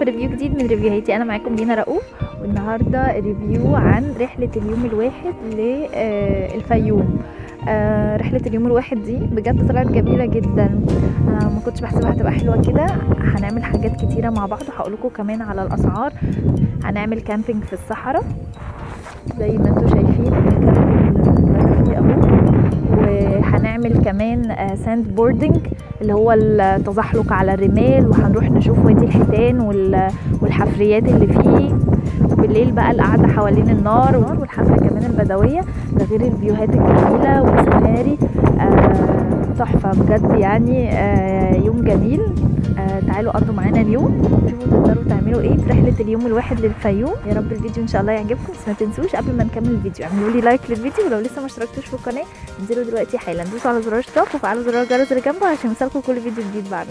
ريفيو جديد من ريفيوهاتي انا معاكم دينا رؤوف والنهارده ريفيو عن رحله اليوم الواحد للفيوم آه رحله اليوم الواحد دي بجد طلعت جميله جدا آه ما كنتش بحسبها هتبقى حلوه كده هنعمل حاجات كتيره مع بعض وهقول لكم كمان على الاسعار هنعمل كامبينج في الصحراء زي ما انتم شايفين الكامب اللي فيه اهو وهنعمل كمان ساند بوردنج اللي هو التزحلق على الرمال وهنروح نشوف وادي الحيتان والحفريات اللي فيه وبالليل بقى القعدة حوالين النار والحفلة كمان البدوية ده غير الفيوهات الجميلة والسفاري آه تحفة بجد يعني آه يوم جميل آه تعالوا قضوا معانا اليوم شوفوا تقدروا تعملوا ايه في رحلة اليوم الواحد للفيوم يا رب الفيديو ان شاء الله يعجبكم بس ما تنسوش قبل ما نكمل الفيديو اعملوا لي لايك للفيديو ولو لسه ما اشتركتوش في القناة انزلوا دلوقتي حالا دوسوا على زرار اشتراك وفعلوا زرار الجرس اللي جنبه عشان يوصلكم كل فيديو جديد بعده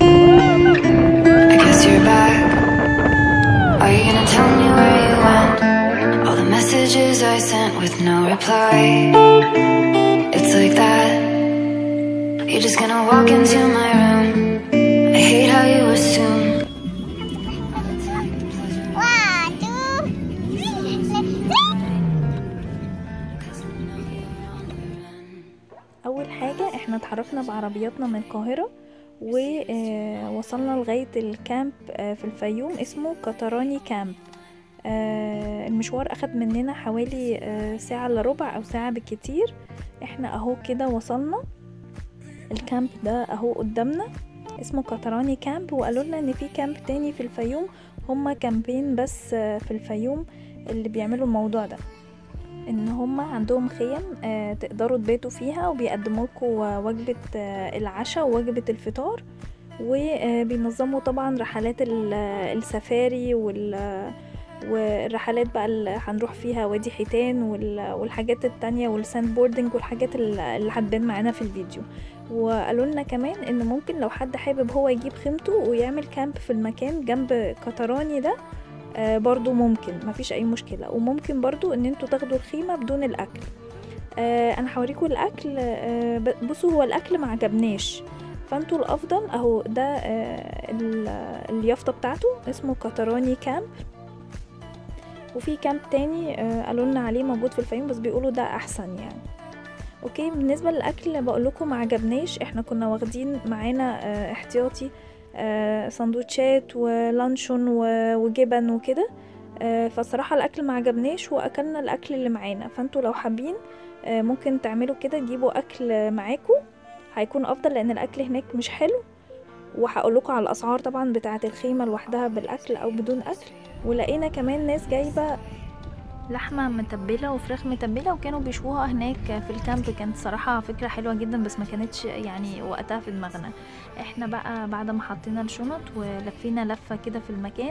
I guess you're back. Are you gonna tell me where you went? All the messages I sent with no reply. It's like that. You're just gonna walk into my room. I hate how you assume. One, two, اول حاجه احنا اتحركنا بعربياتنا من القاهره ووصلنا لغايه الكامب آه، في الفيوم اسمه كتراني كامب آه، المشوار اخد مننا حوالي آه، ساعه الا ربع او ساعه بالكتير احنا اهو كده وصلنا الكامب ده اهو قدامنا اسمه كتراني كامب وقالوا لنا ان في كامب تاني في الفيوم هما كامبين بس آه، في الفيوم اللي بيعملوا الموضوع ده ان هم عندهم خيم آه، تقدروا تباتوا فيها وبيقدموا لكم وجبه آه، العشاء ووجبه الفطار وبينظموا طبعا رحلات ال- السفاري وال والرحلات بقى اللي هنروح فيها وادي حيتان وال- والحاجات التانية والساند بوردنج والحاجات ال- اللي هتبان معانا في الفيديو وقالوا لنا كمان ان ممكن لو حد حابب هو يجيب خيمته ويعمل كامب في المكان جنب كتراني ده آه، برضو ممكن مفيش اي مشكلة وممكن برضو ان انتوا تاخدوا الخيمة بدون الاكل آه، انا هوريكم الاكل آه، ب- بصوا هو الاكل ما عجبناش فانتوا الافضل اهو ده آه، ال- اليافطة بتاعته اسمه كتراني كامب وفي كامب تاني آه، قالوا لنا عليه موجود في الفيوم بس بيقولوا ده احسن يعني اوكي بالنسبه للاكل بقول لكم ما عجبناش احنا كنا واخدين معانا آه، احتياطي آه، سندوتشات ولانشون و- وجبن وكده آه، فالصراحه الاكل ما عجبناش واكلنا الاكل اللي معانا فانتوا لو حابين آه، ممكن تعملوا كده تجيبوا اكل معاكم هيكون افضل لان الاكل هناك مش حلو وهقول لكم على الاسعار طبعا بتاعه الخيمه لوحدها بالاكل او بدون اكل ولقينا كمان ناس جايبه لحمه متبله وفراخ متبله وكانوا بيشووها هناك في الكامب كانت صراحه فكره حلوه جدا بس ما كانتش يعني وقتها في دماغنا احنا بقى بعد ما حطينا الشنط ولفينا لفه كده في المكان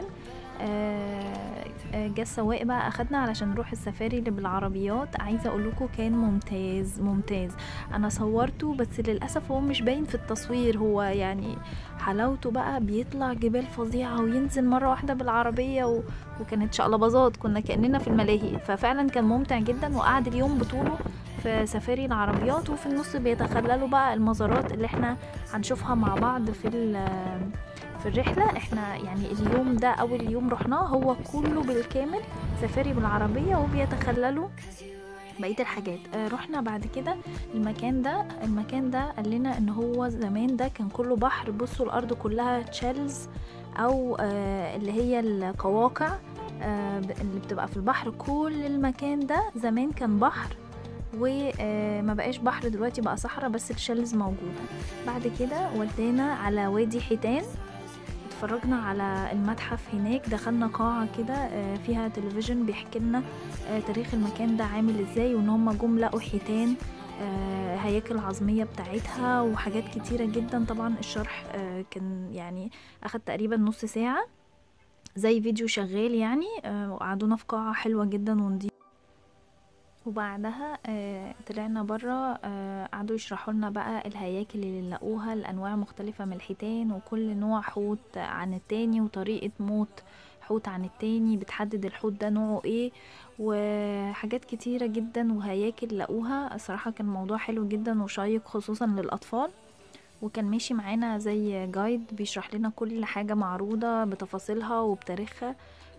آه، آه، جه السواق بقى اخدنا علشان نروح السفاري اللي بالعربيات عايزه اقول لكم كان ممتاز ممتاز انا صورته بس للاسف هو مش باين في التصوير هو يعني حلاوته بقى بيطلع جبال فظيعه وينزل مره واحده بالعربيه و... وكانت شقلباظات كنا كاننا في الملاهي ففعلا كان ممتع جدا وقعد اليوم بطوله في سفاري العربيات وفي النص بيتخللوا بقى المزارات اللي احنا هنشوفها مع بعض في ال- في الرحلة احنا يعني اليوم ده اول يوم رحناه هو كله بالكامل سفاري بالعربية وبيتخللوا بقية الحاجات آه، رحنا بعد كده المكان ده المكان ده قال لنا ان هو زمان ده كان كله بحر بصوا الارض كلها تشيلز او آه، اللي هي القواقع آه، ب- اللي بتبقى في البحر كل المكان ده زمان كان بحر وما بقاش بحر دلوقتي بقى صحراء بس الشلز موجودة بعد كده ودانا على وادي حيتان اتفرجنا على المتحف هناك دخلنا قاعة كده آه، فيها تلفزيون بيحكي لنا آه، تاريخ المكان ده عامل ازاي وان هم جم لقوا حيتان آه، هياكل عظمية بتاعتها وحاجات كتيرة جدا طبعا الشرح آه، كان يعني اخد تقريبا نص ساعة زي فيديو شغال يعني آه، وقعدونا في قاعة حلوة جدا ونضيفة وبعدها آه، طلعنا برا آه، قعدوا يشرحوا لنا بقى الهياكل اللي لقوها الانواع مختلفه من الحيتان وكل نوع حوت عن التاني وطريقه موت حوت عن التاني بتحدد الحوت ده نوعه ايه وحاجات كتيره جدا وهياكل لقوها الصراحه كان موضوع حلو جدا وشيق خصوصا للاطفال وكان ماشي معانا زي جايد بيشرح لنا كل حاجة معروضة بتفاصيلها وبتاريخها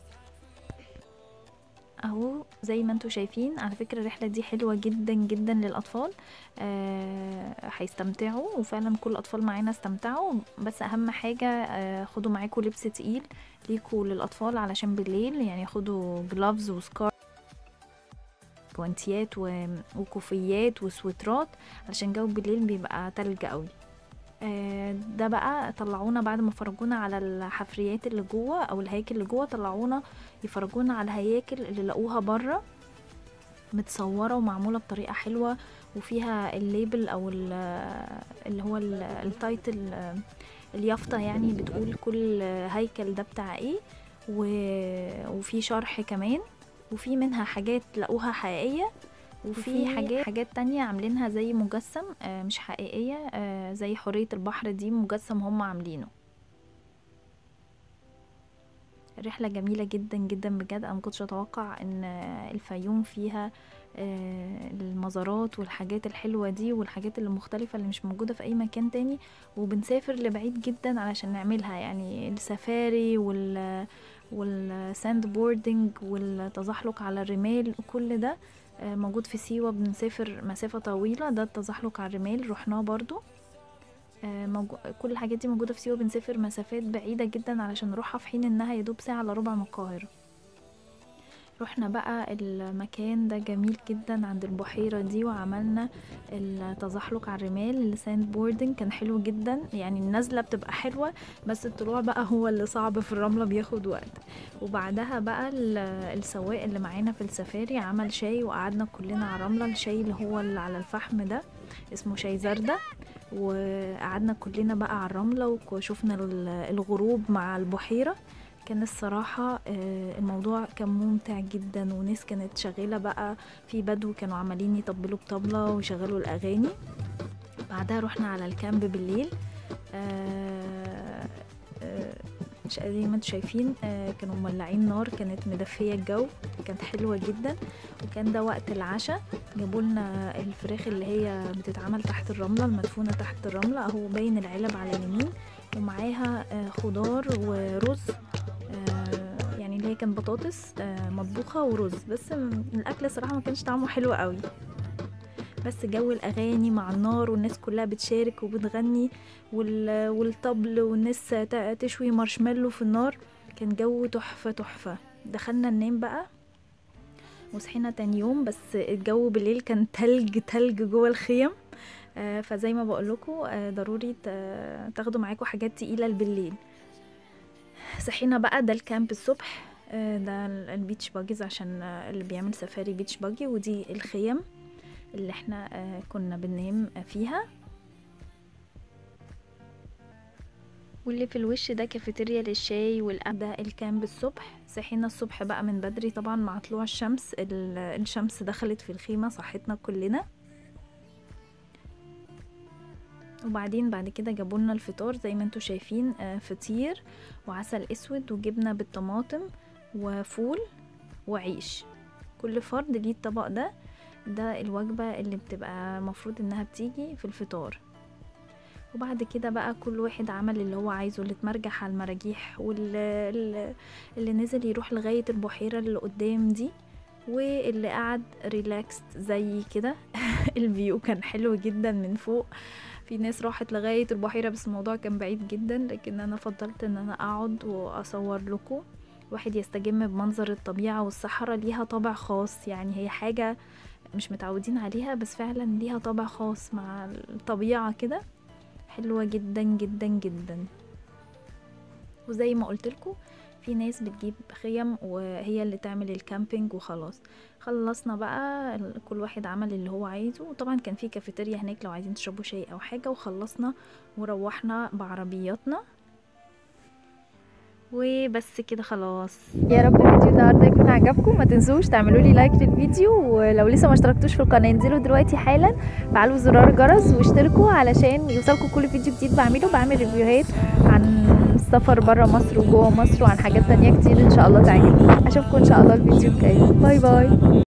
اهو زي ما انتوا شايفين على فكرة الرحلة دي حلوة جدا جدا للأطفال آه، هيستمتعوا وفعلا كل الأطفال معانا استمتعوا بس أهم حاجة آه، خدوا معاكم لبس تقيل ليكوا للأطفال علشان بالليل يعني خدوا جلافز وسكار جوانتيات و- وكوفيات وسويترات علشان جو بالليل بيبقى تلج قوي آه، ده بقى طلعونا بعد ما فرجونا على الحفريات اللي جوه او الهياكل اللي جوه طلعونا يفرجونا على الهياكل اللي لقوها بره متصوره ومعموله بطريقه حلوه وفيها الليبل او ال- اللي هو ال- التايتل آه، اليافطه يعني بتقول كل هيكل ده بتاع ايه و- وفي شرح كمان وفي منها حاجات لقوها حقيقيه وفي وفي حاجات حاجات تانية عاملينها زي مجسم آه، مش حقيقية آه، زي حرية البحر دي مجسم هم عاملينه الرحلة جميلة جدا جدا بجد انا مكنتش اتوقع ان آه، الفيوم فيها آه، المزارات والحاجات الحلوة دي والحاجات اللي مختلفة اللي مش موجودة في اي مكان تاني وبنسافر لبعيد جدا علشان نعملها يعني السفاري وال والساند بوردنج والتزحلق على الرمال كل ده آه، موجود في سيوة بنسافر مسافة طويلة ده التزحلق على الرمال رحناه برضو آه، موجو... كل الحاجات دي موجودة في سيوة بنسافر مسافات بعيدة جدا علشان نروحها في حين انها يدوب ساعة الا ربع من القاهرة رحنا بقى المكان ده جميل جدا عند البحيرة دي وعملنا التزحلق على الرمال الساند بوردنج كان حلو جدا يعني النزلة بتبقى حلوة بس الطلوع بقى هو اللي صعب في الرملة بياخد وقت وبعدها بقى ال- السواق اللي معانا في السفاري عمل شاي وقعدنا كلنا على الرملة الشاي اللي هو اللي على الفحم ده اسمه شاي زردة وقعدنا كلنا بقى على الرملة وشوفنا ال- الغروب مع البحيرة كان الصراحة آه، الموضوع كان ممتع جدا وناس كانت شغالة بقى في بدو كانوا عمالين يطبلوا بطبلة ويشغلوا الأغاني بعدها رحنا على الكامب بالليل آه، آه، مش زي ما انتوا شايفين آه، كانوا مولعين نار كانت مدفية الجو كانت حلوة جدا وكان ده وقت العشاء جابوا لنا الفراخ اللي هي بتتعمل تحت الرملة المدفونة تحت الرملة اهو باين العلب على اليمين ومعاها آه، خضار ورز آه، يعني اللي هي كان بطاطس آه، مطبوخة ورز بس م- الأكل صراحة ما كانش طعمه حلو قوي بس جو الأغاني مع النار والناس كلها بتشارك وبتغني وال- والطبل والناس ت- تشوي مارشميلو في النار كان جو تحفة تحفة دخلنا ننام بقى وصحينا تاني يوم بس الجو بالليل كان تلج تلج جوه الخيم آه، فزي ما بقولكوا آه، ضروري ت- تاخدوا معاكوا حاجات تقيلة بالليل صحينا بقى ده الكامب الصبح آه، ده ال- البيتش باجيز عشان آه، اللي بيعمل سفاري بيتش باجي ودي الخيم اللي احنا آه، كنا بننام فيها واللي في الوش ده كافيتيريا للشاي والأب ده الكامب الصبح صحينا الصبح بقى من بدري طبعا مع طلوع الشمس ال- الشمس دخلت في الخيمة صحتنا كلنا وبعدين بعد كده جابوا لنا الفطار زي ما انتوا شايفين آه، فطير وعسل اسود وجبنه بالطماطم وفول وعيش كل فرد ليه الطبق ده ده الوجبه اللي بتبقى مفروض انها بتيجي في الفطار وبعد كده بقى كل واحد عمل اللي هو عايزه اللي اتمرجح على المراجيح واللي اللي نزل يروح لغايه البحيره اللي قدام دي واللي قعد ريلاكست زي كده الفيو كان حلو جدا من فوق في ناس راحت لغاية البحيرة بس الموضوع كان بعيد جدا لكن أنا فضلت إن أنا أقعد وأصور لكم واحد يستجم بمنظر الطبيعة والصحراء ليها طابع خاص يعني هي حاجة مش متعودين عليها بس فعلا ليها طابع خاص مع الطبيعة كده حلوة جدا جدا جدا وزي ما قلت لكم في ناس بتجيب خيم وهي اللي تعمل الكامبينج وخلاص خلصنا بقى ال- كل واحد عمل اللي هو عايزه وطبعا كان في كافيتيريا هناك لو عايزين تشربوا شاي او حاجه وخلصنا وروحنا بعربياتنا وبس كده خلاص يا رب الفيديو النهارده يكون عجبكم ما تنسوش تعملوا لي لايك للفيديو ولو لسه ما اشتركتوش في القناه انزلوا دلوقتي حالا فعلوا زرار الجرس واشتركوا علشان يوصلكم كل فيديو جديد بعمله بعمل ريفيوهات عن السفر بره مصر وجوه مصر وعن حاجات تانية كتير ان شاء الله تعجبكم اشوفكم ان شاء الله الفيديو الجاي باي باي